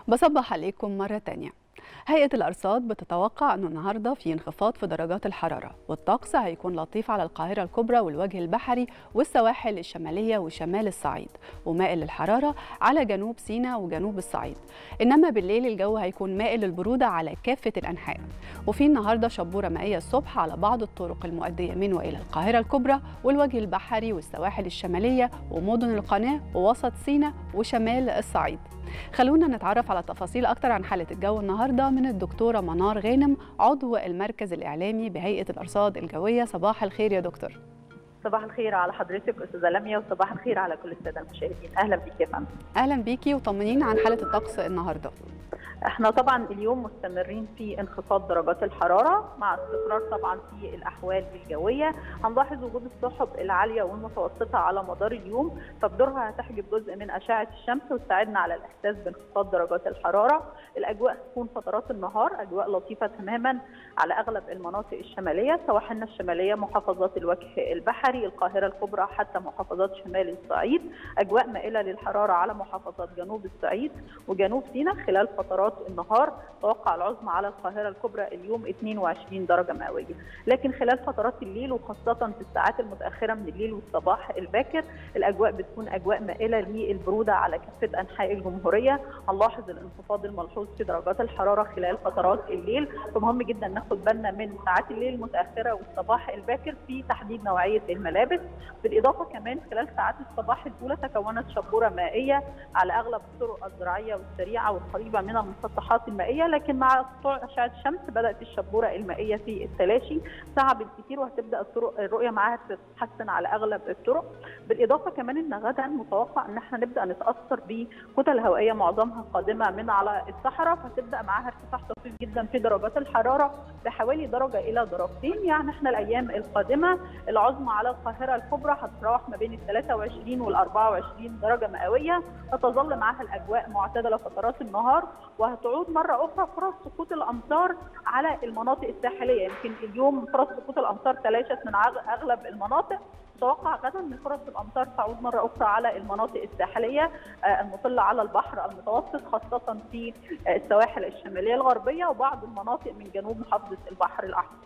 بصبح عليكم مرة تانية هيئة الأرصاد بتتوقع أنه النهاردة في انخفاض في درجات الحرارة والطقس هيكون لطيف على القاهرة الكبرى والوجه البحري والسواحل الشمالية وشمال الصعيد ومائل للحرارة على جنوب سيناء وجنوب الصعيد إنما بالليل الجو هيكون مائل للبرودة على كافة الأنحاء وفي النهاردة شبورة مائية الصبح على بعض الطرق المؤدية من وإلى القاهرة الكبرى والوجه البحري والسواحل الشمالية ومدن القناة ووسط سيناء وشمال الصعيد خلونا نتعرف على تفاصيل أكتر عن حالة الجو النهاردة من الدكتورة منار غانم عضو المركز الإعلامي بهيئة الأرصاد الجوية صباح الخير يا دكتور صباح الخير على حضرتك استاذه لميا وصباح الخير على كل الساده المشاهدين اهلا بيك يا فندم أهلا بيكي وطمنينا عن حالة الطقس النهاردة احنا طبعا اليوم مستمرين في انخفاض درجات الحراره مع استقرار طبعا في الاحوال الجويه هنلاحظ وجود السحب العاليه والمتوسطه على مدار اليوم فبدورها هتحجب جزء من اشعه الشمس وتساعدنا على الاحساس بانخفاض درجات الحراره الاجواء تكون فترات النهار اجواء لطيفه تماما على اغلب المناطق الشماليه سواحلنا الشماليه محافظات الوجه البحري القاهره الكبرى حتى محافظات شمال الصعيد اجواء مائله للحراره على محافظات جنوب الصعيد وجنوب سيناء خلال فترات النهار توقع العظمى على القاهره الكبرى اليوم 22 درجه مئويه لكن خلال فترات الليل وخاصه في الساعات المتاخره من الليل والصباح الباكر الاجواء بتكون اجواء مائله للبروده على كافه انحاء الجمهوريه هنلاحظ الانخفاض الملحوظ في درجات الحراره خلال فترات الليل فمهم جدا ناخد بالنا من ساعات الليل المتاخره والصباح الباكر في تحديد نوعيه الملابس بالاضافه كمان خلال ساعات الصباح الاولى تكونت شبوره مائيه على اغلب الطرق الزراعيه والسريعه والقريبه من المسطحات المائيه لكن مع سطوع اشعه الشمس بدات الشبوره المائيه في التلاشي ساعه بالكثير وهتبدا الطرق الرؤيه معاها تتحسن على اغلب الطرق بالاضافه كمان ان غدا متوقع ان احنا نبدا نتاثر بكتل هوائيه معظمها قادمه من على الصحراء فتبدا معاها ارتفاع طفيف جدا في درجات الحراره بحوالي درجه الى درجتين يعني احنا الايام القادمه العظمى على القاهره الكبرى هتتراوح ما بين ال 23 وال 24 درجه مئويه هتظل معاها الاجواء معتدله فترات النهار وهتعود مره اخرى فرص سقوط الامطار على المناطق الساحليه يمكن اليوم فرص سقوط الامطار تلاشت من اغلب المناطق متوقع غدا ان فرص الامطار تعود مره اخرى على المناطق الساحليه المطله على البحر المتوسط خاصه في السواحل الشماليه الغربيه وبعض المناطق من جنوب محافظه البحر الاحمر.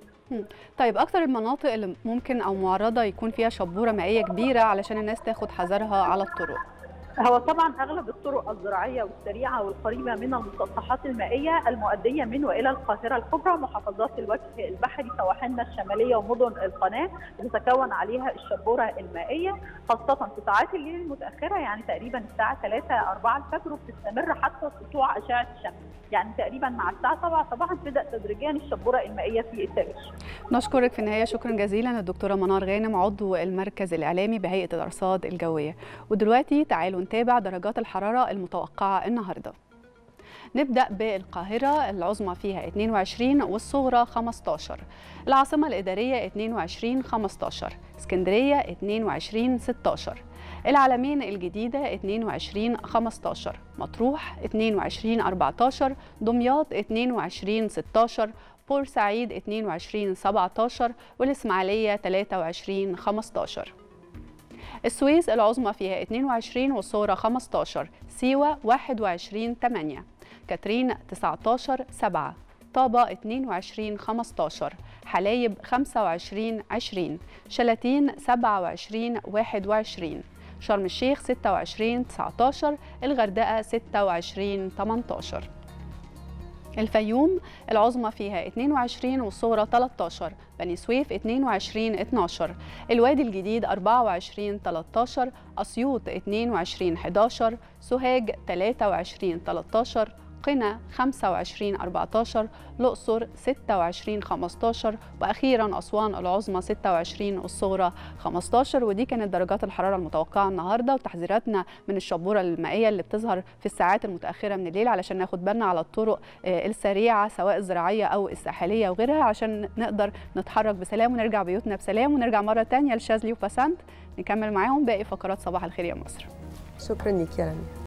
طيب اكثر المناطق اللي ممكن او معرضه يكون فيها شبوره مائيه كبيره علشان الناس تاخد حذرها على الطرق. هو طبعا اغلب الطرق الزراعيه والسريعه والقريبه من المسطحات المائيه المؤديه من والى القاهره الكبرى محافظات الوجه البحري سواحلنا الشماليه ومدن القناه بتتكون عليها الشبوره المائيه خاصه في ساعات الليل المتاخره يعني تقريبا الساعه 3 4 الفجر وبتستمر حتى سطوع اشعه الشمس يعني تقريبا مع الساعه 7 صباحا تبدا تدريجيا الشبوره المائيه في التلاشي. نشكرك في النهايه شكرا جزيلا الدكتوره منار غانم عضو المركز الاعلامي بهيئه الارصاد الجويه ودلوقتي تعالوا نتابع درجات الحراره المتوقعه النهارده. نبدأ بالقاهرة العظمى فيها 22 والصغرى 15 العاصمة الإدارية 22 15 اسكندرية 22 16 العلمين الجديدة 22 15 مطروح 22 14 دمياط 22 16 بورسعيد 22 17 والإسماعيلية 23 15 السويس العظمى فيها 22 والصغرى 15 سيوة 21 8 كاترين 19 7 طابة 22 15 حلايب 25 20 شلاتين 27 21 شرم الشيخ 26 19 الغردقة 26 18 الفيوم العظمى فيها 22 والصغرى 13 بني سويف 22 12 الوادي الجديد 24 13 أسيوط 22 11 سوهاج 23 13 قنا 25 14 الأقصر 26 15 وأخيرا أسوان العظمى 26 والصغرى 15 ودي كانت درجات الحرارة المتوقعة النهاردة وتحذيراتنا من الشبورة المائية اللي بتظهر في الساعات المتأخرة من الليل علشان ناخد بالنا على الطرق السريعة سواء الزراعية أو الساحلية وغيرها عشان نقدر نتحرك بسلام ونرجع بيوتنا بسلام ونرجع مرة تانية لشاذلي وباسنت نكمل معاهم باقي فقرات صباح الخير يا مصر شكرا لك يا رنا